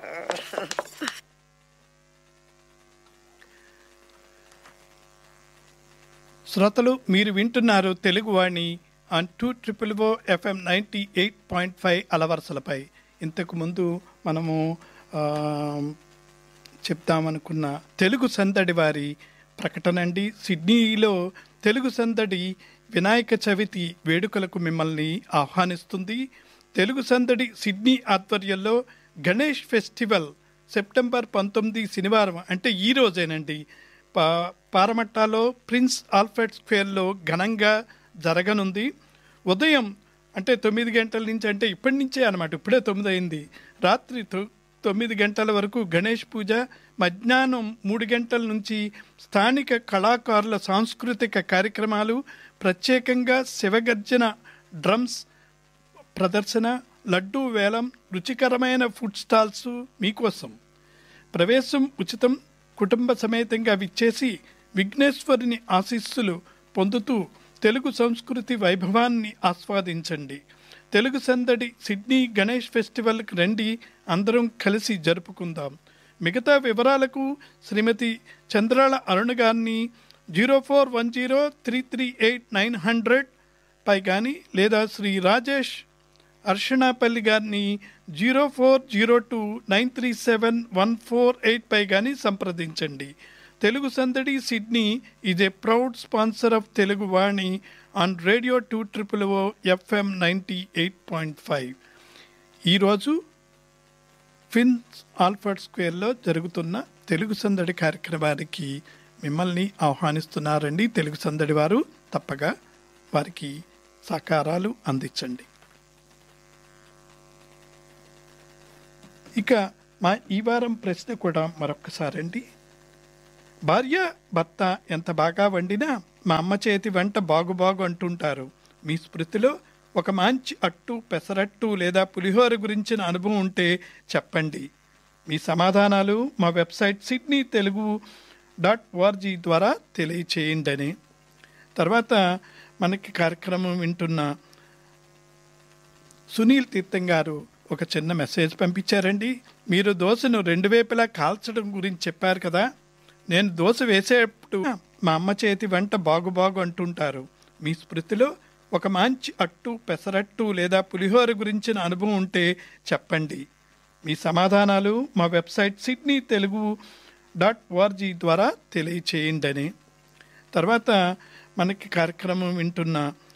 శ్రోతలు మీరు వింటున్నారు Teluguvani on two triple O FM ninety eight point five అలవరసలపై ఇంతకు ముందు మనము ఆ, చెప్తామనుకున్న తెలుగు సందడి వారి ప్రకటన అండి సిడ్నీలో తెలుగు సందడి వినాయక చవితి వేడుకలకు మిమ్మల్ని ఆహ్వానిస్తుంది తెలుగు సందడి సిడ్నీ ఆధ్వర్యంలో గణేష్ ఫెస్టివల్ సెప్టెంబర్ పంతొమ్మిది శనివారం అంటే ఈ రోజేనండి పా పారమట్టాలో ప్రిన్స్ ఆల్ఫ్రెడ్ స్క్వేర్లో ఘనంగా జరగనుంది ఉదయం అంటే తొమ్మిది గంటల నుంచి అంటే ఇప్పటి నుంచే అనమాట ఇప్పుడే తొమ్మిది అయింది రాత్రి తొ- తొమ్మిది గంటల వరకు గణేష్ పూజ మధ్యాహ్నం మూడు గంటల నుంచి స్థానిక కళాకారుల సాంస్కృతిక కార్యక్రమాలు ప్రత్యేకంగా శివగర్జన డ్రమ్స్ ప్రదర్శన లడ్డూ వేలం రుచికరమైన ఫుడ్ స్టాల్స్ మీకోసం ప్రవేశం ఉచితం కుటుంబ సమేతంగా విచ్చేసి విఘ్నేశ్వరుని ఆశీస్సులు పొందుతూ తెలుగు సంస్కృతి వైభవాన్ని ఆస్వాదించండి తెలుగు సందడి సిడ్నీ గణేష్ ఫెస్టివల్కి రండి అందరం కలిసి జరుపుకుందాం మిగతా వివరాలకు శ్రీమతి చంద్రాల అరుణ గారిని zero four one zero three three eight nine hundred పై కానీ లేదా శ్రీ రాజేష్ అర్షణాపల్లి గారిని zero four zero two nine three seven one four eight పై కానీ సంప్రదించండి Telugu Sandadi Sydney is a proud sponsor of Telugu Vani on radio two triple O FM ninety eight point five ఈరోజు ఫిన్స్ ఆల్ఫర్డ్ స్క్వేర్లో జరుగుతున్న తెలుగు సందడి కార్యక్రమానికి మిమ్మల్ని ఆహ్వానిస్తున్నారండి తెలుగు సందడి వారు తప్పగా వారికి సహకారాలు అందించండి ఇక మా ఈ వారం ప్రశ్న కూడా మరొక్కసారండి భార్య భర్త ఎంత బాగా వండినా మా అమ్మ చేతి వంట బాగు బాగు అంటుంటారు మీ స్మృతిలో ఒక మంచి అట్టు పెసరట్టు లేదా పులిహోర గురించిన అనుభవం ఉంటే చెప్పండి మీ సమాధానాలు మా website Sydney Telugu dot ORG ద్వారా తెలియచేయండి అని తర్వాత మనకి కార్యక్రమం వింటున్న సునీల్ తీర్థం గారు ఒక చిన్న మెసేజ్ పంపించారండి మీరు దోశను రెండు వైపులా కాల్చడం గురించి చెప్పారు కదా నేను దోశ వేసేటప్పుడు మా అమ్మ చేతి వంట బాగు బాగు అంటుంటారు మీ స్మృతిలో ఒక మంచి అట్టు పెసరట్టు లేదా పులిహోర గురించిన అనుభవం ఉంటే చెప్పండి మీ సమాధానాలు మా website Sydney Telugu dot ORG ద్వారా తెలియచేయండి అని తర్వాత మనకి కార్యక్రమం వింటున్న